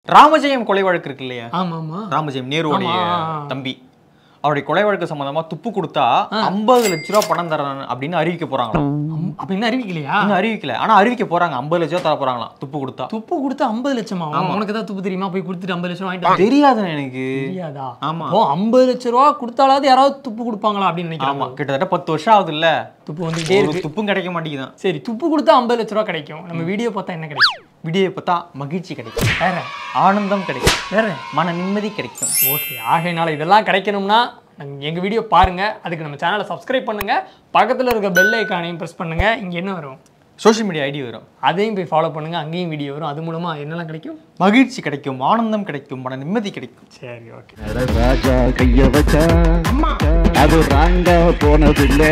ராமஜெயம் கொலை வழக்கு இருக்கு இல்லையா ஆமா ஆமா ராமஜெயம் நேருடைய ஆமா. தம்பி அவருடைய கொலை வழக்கு சம்பந்தமா துப்பு கொடுத்தா ஐம்பது லட்ச ரூபா பணம் தரேன் அப்படின்னு அறிவிக்க போறாங்களாம் அம்- அப்ப என்ன அறிவிக்கலையா இன்னும் அறிவிக்கல ஆனா அறிவிக்க போறாங்க ஐம்பது லட்ச ரூபா தர போறாங்களாம் துப்பு கொடுத்தா துப்பு கொடுத்து ஐம்பது லட்சமா உனக்கு தான் துப்பு தெரியுமா போய் கொடுத்துட்டு ஐம்பது லட்சம் வாங்கிட்டு வா. தெரியாது எனக்கு தெரியாதா ஆமா. ஓ ஐம்பது லட்ச ரூபா கொடுத்தாலாவது யாராவது துப்பு கொடுப்பாங்களா அப்படின்னு ஆமா நினைக்கிறாங்க கிட்டத்தட்ட பத்து வருஷம் ஆகுது இல்ல துப்பு வந்துட்டே இருக்கு துப்பும் கிடைக்க மாட்டேங்குதான் சரி துப்பு கொடுத்தா ஐம்பது லட்ச ரூபா கிடைக்கும் நம்ம வீடியோ பார்த்தா என்ன கிடைக்கும் விடிய பார்த்தா மகிழ்ச்சி கிடைக்கும் வேற ஆனந்தம் கிடைக்கும் வேற மன நிம்மதி கிடைக்கும் ஓகே ஆகையினால இதெல்லாம் கிடைக்கணும்னா நாங்க எங்க வீடியோ பாருங்க அதுக்கு நம்ம சேனலை சப்ஸ்கிரைப் பண்ணுங்க பக்கத்துல இருக்க பெல் ஐக்கானையும் ப்ரெஸ் பண்ணுங்க இங்க என்ன வரும் சோஷியல் மீடியா ஐடி வரும் அதையும் போய் ஃபாலோ பண்ணுங்க அங்கேயும் வீடியோ வரும் அது மூலமா என்னெல்லாம் கிடைக்கும் மகிழ்ச்சி கிடைக்கும் ஆனந்தம் கிடைக்கும் மன நிம்மதி கிடைக்கும் சரி ஓகே அட ராஜா கைய வச்சா அது ராங்கா போனதில்லை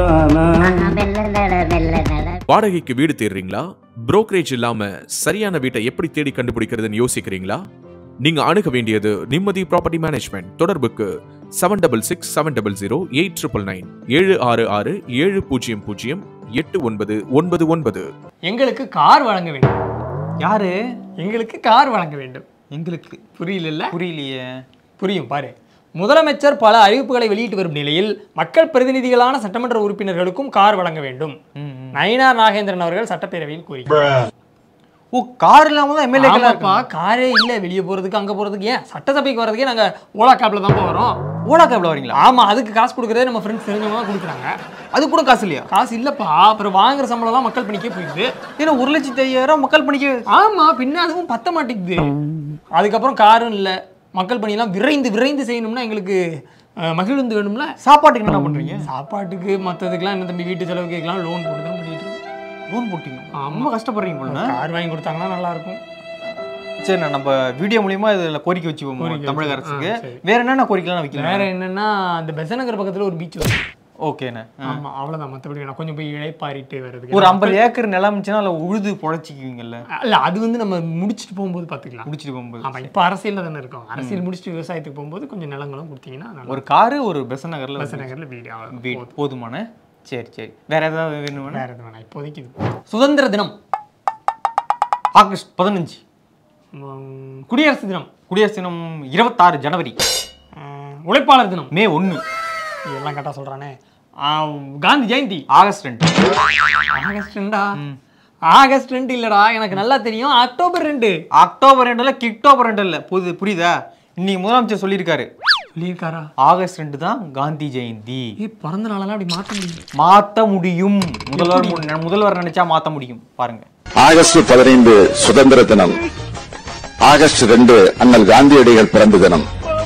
வாடகைக்கு வீடு தேடுறீங்களா புரோக்கரேஜ் இல்லாம சரியான வீட்டை எப்படி தேடி கண்டுபிடிக்கிறதுன்னு யோசிக்கிறீங்களா நீங்க அணுக வேண்டியது நிம்மதி ப்ராப்பர்ட்டி மேனேஜ்மெண்ட் தொடர்புக்கு seven double six seven double zero eight triple nine ஏழு ஆறு ஆறு ஏழு பூஜ்ஜியம் பூஜ்ஜியம் எட்டு ஒன்பது ஒன்பது ஒன்பது எங்களுக்கு கார் வழங்க வேண்டும் யாரு எங்களுக்கு கார் வழங்க வேண்டும் எங்களுக்கு புரியல புரியலையே புரியும் பாரு முதலமைச்சர் பல அறிவிப்புகளை வெளியிட்டு வரும் நிலையில் மக்கள் பிரதிநிதிகளான சட்டமன்ற உறுப்பினர்களுக்கும் கார் வழங்க வேண்டும் ம், ம். நயினார் நாகேந்திரன் அவர்கள் சட்டப்பேரவையில் கூறினார் ஓ கார் இல்லாம தான் எம்எல்ஏ ஆமாப்பா காரே இல்ல வெளியே போறதுக்கு அங்க போறதுக்கு ஏன் சட்டசபைக்கு வரதுக்கே நாங்க ஓலா கேப்ல தான் வரோம் ஓலா கேப்ல வரீங்களா ஆமா அதுக்கு காசு கொடுக்கறதே நம்ம ஃப்ரெண்ட்ஸ் தெரிஞ்சவங்க தான் கொடுக்குறாங்க அது கூட காசு இல்லையா காசு இல்லப்பா அப்புறம் வாங்குற சம்பளம்லாம் மக்கள் பணிக்கே போயிடுது ஏன்னா ஒரு லட்சத்தி ஐயாயிரம் மக்கள் பணிக்கு ஆமா பின்ன அதுவும் பத்த மாட்டேங்குது அதுக்கப்புறம் காரும் இல்ல மக்கள் பணியெல்லாம் விரைந்து விரைந்து செய்யணும்னா எங்களுக்கு அஹ், மகிழுந்து வேணும்ல சாப்பாட்டுக்கு என்ன பண்றீங்க சாப்பாட்டுக்கு மற்றதுக்கெல்லாம் என்ன தம்பி வீட்டு செலவுக்கு கேட்கலாம் லோன் போட்டு தான் பண்ணிட்டு இருக்கோம் லோன் போட்டீங்க ரொம்ப கஷ்டப்படுறீங்க போல கார் வாங்கி கொடுத்தாங்கன்னா நல்லா இருக்கும் சரி நான் நம்ம வீடியோ மூலியமா இதுல கோரிக்கை வச்சுப்போம் கோரிக்கை தமிழக வச்சு- அரசுக்கு ஆ, சரி. வேற என்னென்ன கோரிக்கைலாம் வைக்கலாம் வேற என்னன்னா அந்த பெசநகர் பக்கத்துல ஒரு பீச் வரும் ஓகேண்ணே ஆமா அவ்வளவுதான் மத்தபடி நான் கொஞ்சம் போய் இழைப்பாரிட்டு வர்றதுக்கு ஒரு ஐம்பது ஏக்கர் நிலம் இருந்துச்சுன்னா அதுல உழுது பொழைச்சிக்குவீங்கல்ல இல்ல அது வந்து நம்ம முடிச்சுட்டு போகும்போது பாத்துக்கலாம் முடிச்சிட்டு போகும்போது ஆமா இப்ப அரசியல்ல தானே இருக்கோம் அரசியல் முடிச்சுட்டு விவசாயத்துக்கு போகும்போது கொஞ்சம் நிலங்களும் கொடுத்தீங்கன்னா நல்லா ஒரு காரு ஒரு பெசன் நகர்ல பெசநகர்ல வீடு அவ்வளவுதான். வீடு போதுமான சரி சரி வேற ஏதாவது வேணுமா வேற எதுவும் வேணாம் இப்போதைக்கு இது போதும். சுதந்திர தினம் ஆகஸ்ட் பதினஞ்சு உம், குடியரசு தினம் குடியரசு தினம் இருபத்தாறு ஜனவரி உம், உழைப்பாளர் தினம் மே ஒன்று இதெல்லாம் கரெக்டாக சொல்றானே ஆம், காந்தி ஜெயந்தி ஆகஸ்ட் ரெண்டு ஆகஸ்ட் ரெண்டா ஆகஸ்ட் ரெண்டு இல்லடா எனக்கு நல்லா தெரியும் அக்டோபர் ரெண்டு அக்டோபர் ரெண்டு இல்ல கிக்டோபர் ரெண்டு இல்ல புது புரியுதா இன்னைக்கு முதலமைச்சர் சொல்லியிருக்காரு சொல்லியிருக்காரா ஆகஸ்ட் ரெண்டு தான் காந்தி ஜெயந்தி ஏ பிறந்த நாளெல்லாம் அப்படி மாற்ற முடியும் மாத்த முடியும் முதல்வர் மு- முதல்வர் நினைச்சா மாத்த முடியும் பாருங்க ஆகஸ்ட் பதினைந்து சுதந்திர தினம் ஆகஸ்ட் ரெண்டு அண்ணல் காந்தியடிகள் பிறந்த தினம்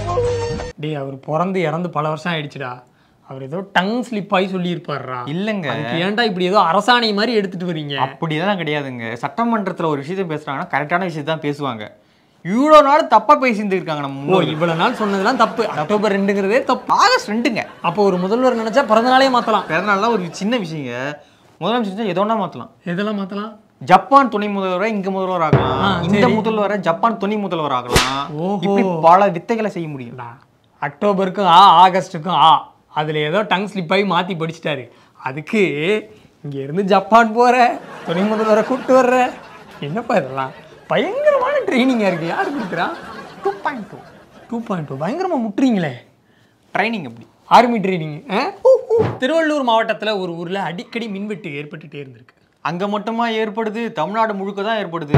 டேய் அவர் பிறந்து இறந்து பல வருஷம் ஆயிடுச்சுடா அவர் ஏதோ டங் ஸ்லிப் ஆகி சொல்லியிருப்பாருடா இல்லங்க அதுக்கு ஏன்டா இப்படி ஏதோ அரசாணை மாதிரி எடுத்துட்டு வரீங்க அப்படியெல்லாம் கிடையாதுங்க சட்டமன்றத்துல ஒரு விஷயத்தை பேசுறாங்கன்னா கரெக்டான விஷயத்தை தான் பேசுவாங்க இவ்வளோ நாள் தப்பா பேசிட்டு இருக்காங்க நம்ம ஓ முன்னோர்கள். இவ்வளவு நாள் சொன்னதெல்லாம் தப்பு அக்டோபர் ரெண்டுங்கிறதே தப்பு ஆகஸ்ட் ரெண்டுங்க அப்போ ஒரு முதல்வர் நினைச்சா பிறந்த நாளே மாத்தலாம் பிறந்தநாள்லாம் ஒரு சின்ன விஷயங்க முதலமைச்சர் எதோ ஒன்றா மாத்தலாம் எதெல்லாம் மாத்தலாம் ஜப்பான் துணை முதல்வரை இங்க முதல்வர் ஆ, ஆகலாம் இந்த சரி. முதல்வரை ஜப்பான் துணை முதல்வர் ஆகலாம் ஓஹோ. இப்படி பல வித்தைகளை செய்ய முடியும் டா, அக்டோபருக்கும் ஆ ஆகஸ்ட்டுக்கும் ஆ அதுல ஏதோ டங் ஸ்லிப் ஆகி மாத்தி படிச்சிட்டாரு அதுக்கு இங்க இருந்து ஜப்பான் போற துணை முதல்வரை கூப்பிட்டு வர்ற என்னப்பா இதெல்லாம் பயங்கரமான ட்ரைனிங்கா இருக்கு யாரு கொடுக்குறா two point two two point two பயங்கரமா முட்டுறீங்களே ட்ரைனிங் அப்படி ஆர்மி ட்ரைனிங் திருவள்ளூர் மாவட்டத்துல ஒரு ஊர்ல அடிக்கடி மின்வெட்டு ஏற்பட்டுட்டே இருந்திருக்கு அங்க மட்டுமா ஏற்படுது தமிழ்நாடு முழுக்க தான் ஏற்படுது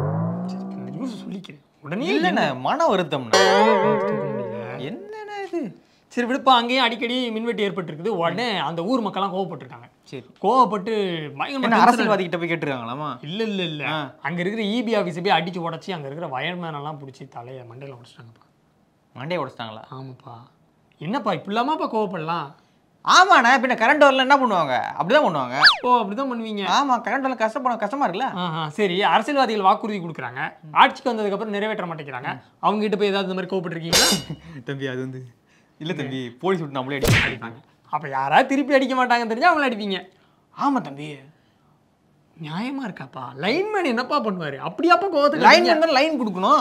நியூஸ் சொல்லிக்கிறேன் உடனே இல்லைண்ணே மன வருத்தம்ண்ணே தூக்க முடியல. என்னண்ணே இது சரி விடுப்பா அங்கேயும் அடிக்கடி மின்வெட்டு ஏற்பட்டிருக்குது உடனே அந்த ஊர் மக்கள்லாம் கோவப்பட்டிருக்காங்க சரி கோவப்பட்டு என்ன பயங்கரமா அரசியல்வாதி கிட்ட போய் கேட்டுருக்காங்களாமா இல்ல இல்ல இல்ல அங்க இருக்கிற இபி ஆபீஸை போய் அடிச்சு உடைச்சி அங்க இருக்கிற வயர்மேன் எல்லாம் பிடிச்சி தலைய மண்டையில உடைச்சிட்டாங்கப்பா மண்டையை உடைச்சிட்டாங்களா ஆமாப்பா என்னப்பா இப்படிலாமாப்பா கோவப்படலாம் ஆமாண்ணே பின்ன கரண்ட் வரல என்ன பண்ணுவாங்க அப்படிதான் பண்ணுவாங்க ஓ அப்படிதான் பண்ணுவீங்க ஆமா கரண்ட் வரல கஷ்டப்பட கஷ்டமா இருக்குல்ல ஆஹா, சரி அரசியல்வாதிகள் வாக்குறுதி கொடுக்குறாங்க ஆட்சிக்கு வந்ததுக்கு அப்புறம் நிறைவேற்ற மாட்டேங்கிறாங்க அவங்க கிட்ட போய் ஏதாவது இந்த மாதிரி கோவப்பட்டிருக்கீங்களா தம்பி அது வந்து இல்ல தம்பி போலீஸ் விட்டு நம்மளே அடிப்பாங்க அப்ப யாராவது திருப்பி அடிக்க மாட்டாங்கன்னு தெரிஞ்சா அவங்கள அடிப்பீங்க ஆமா தம்பி நியாயமா இருக்காப்பா லைன்மேன் என்னப்பா பண்ணுவாரு அப்படியாப்பா லைன் கோவத்துக்கு வந்து லைன் கொடுக்கணும்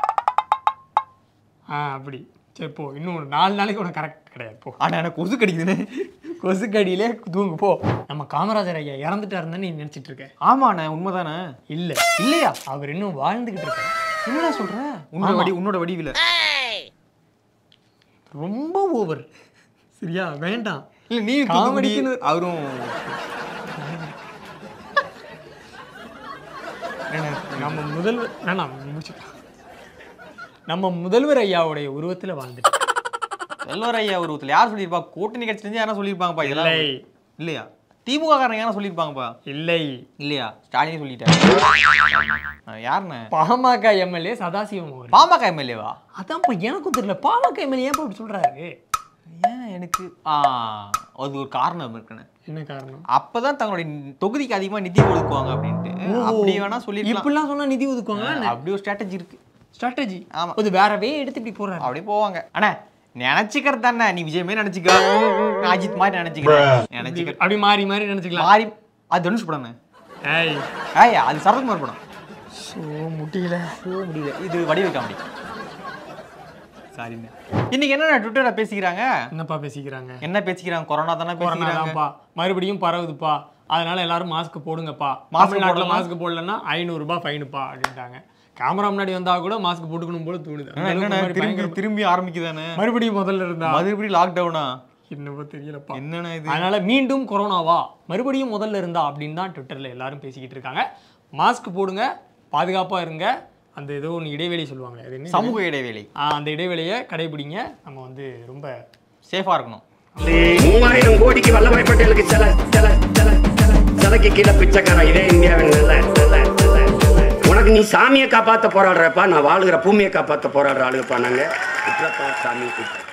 ஆ அப்படி சரி போ இன்னும் ஒரு நாலு நாளைக்கு உனக்கு கரெக்ட் கிடையாது போ ஆனா எனக்கு கொசு கடிக்குதுன்னு கொசுக்கடியிலே தூங்கு போ நம்ம காமராஜர் ஐயா இறந்துட்டாருன்னு நீ நினைச்சிட்டு இருக்க ஆமாண்ணே உண்மைதானே இல்ல இல்லையா அவர் இன்னும் வாழ்ந்துகிட்டு இருக்காரு என்னடா சொல்ற உன்னோட வடி உன்னோட வடிவில் ரொம்ப ஓவர் சரியா வேண்டாம் இல்ல நீ காமெடிக்குன்னு- காமெடிக்குன்னு அவரும் நம்ம முதல்வர் வேணாம் முடிச்சுக்கலாம் நம்ம முதல்வர் ஐயாவுடைய உருவத்துல வாழ்ந்துட்டு செல்வர் ஐயா உருவத்தில் யார் சொல்லியிருப்பா கூட்டணி கட்சி செஞ்சு யாரும் சொல்லியிருப்பாங்கப்பா இதெல்லாம் இல்லை இல்லையா திமுக காரங்க யாரும் சொல்லியிருப்பாங்கப்பா இல்லை இல்லையா ஸ்டாலின் சொல்லிட்டாரு யாருன்னு பாமக எம்எல்ஏ சதாசிவம் அவர் பாமக எம்எல்ஏவா அதான்ப்பா எனக்கும் தெரியல பாமக எம்எல்ஏ ஏன் அப்படி சொல்றாரு ஏன் எனக்கு ஆ அது ஒரு காரணம் இருக்குன்னு என்ன காரணம் அப்பதான் தங்களுடைய தொகுதிக்கு அதிகமா நிதி ஒதுக்குவாங்க அப்படின்ட்டு அப்படி வேணா சொல்லிருக்கலாம் இப்படிலாம் சொன்னா நிதி ஒதுக்குவாங்களா அப்படி ஒரு ஸ்ட்ராட்டஜி இருக்கு ஸ்ட்ராட்டஜி ஆமா. அது வேற வே எடுத்து இப்படி போறாரு அப்படியே போவாங்க அண்ணா நினைச்சுக்கிறது தானே நீ விஜய் மாதிரி நினைச்சுக்க நான் அஜித் மாதிரி நினைச்சுக்கிறேன் நினைச்சுக்க அப்படி மாறி மாறி நினைச்சுக்கலாம் மாறி அது தனுஷ் படம் ஏய் ஏய் அது சரத்குமார் படம் ஸோ முடியல போக முடியல இது வடிவு காமெடி சாரிண்ணே இன்னைக்கு என்ன ட்விட்டர்ல பேசிக்கிறாங்க என்னப்பா பேசிக்கிறாங்க என்ன பேசிக்கிறாங்க கொரோனா தானே கொரோனா பேசிக்கிறாங்க தான்ப்பா மறுபடியும் பரவுதுப்பா அதனால எல்லாரும் மாஸ்க் போடுங்கப்பா Mask தமிழ்நாட்டில் போடலாம். மாஸ்க் போடலன்னா ஐநூறுரூபா ஃபைனுப்பா அப்படின்ட்டாங்க கேமரா முன்னாடி வந்தா கூட மாஸ்க் போட்டுக்கணும் போல தோணுது அந்த அளவுக்கு என்னண்ணே மாதிரி திரும்பி பயங்கர- திரும்பி ஆரம்பிக்குதானே மறுபடியும் முதல்ல இருந்தா மறுபடியும் லாக்டவுனா என்னவோ தெரியலப்பா என்னண்ணே இது அதனால மீண்டும் கொரோனாவா மறுபடியும் முதல்ல இருந்தா அப்படின்னு தான் ட்விட்டர்ல எல்லாரும் பேசிக்கிட்டு இருக்காங்க மாஸ்க் போடுங்க பாதுகாப்பா இருங்க அந்த ஏதோ ஒன்று இடைவெளி சொல்லுவாங்க அது என்ன சமூக இடைவேளை ஆ, அந்த இடைவெளியை கடைபிடிங்க நம்ம வந்து ரொம்ப சேஃபா இருக்கணும் மூவாயிரம் கோடிக்கு வல்லபாய் பட்டேலுக்கு சில சில சில சில சிலைக்கு கீழே பிச்சைக்காரன் இதே இந்தியாவின் நல்ல நல்ல நல்ல உனக்கு நீ சாமியை காப்பாத்த போராடுறப்பா நான் வாழுகிற பூமியை காப்பாத்த போராடுற ஆளுங்கப்பா நாங்க விட்டுறப்பா சாமி கூப்பிட்டு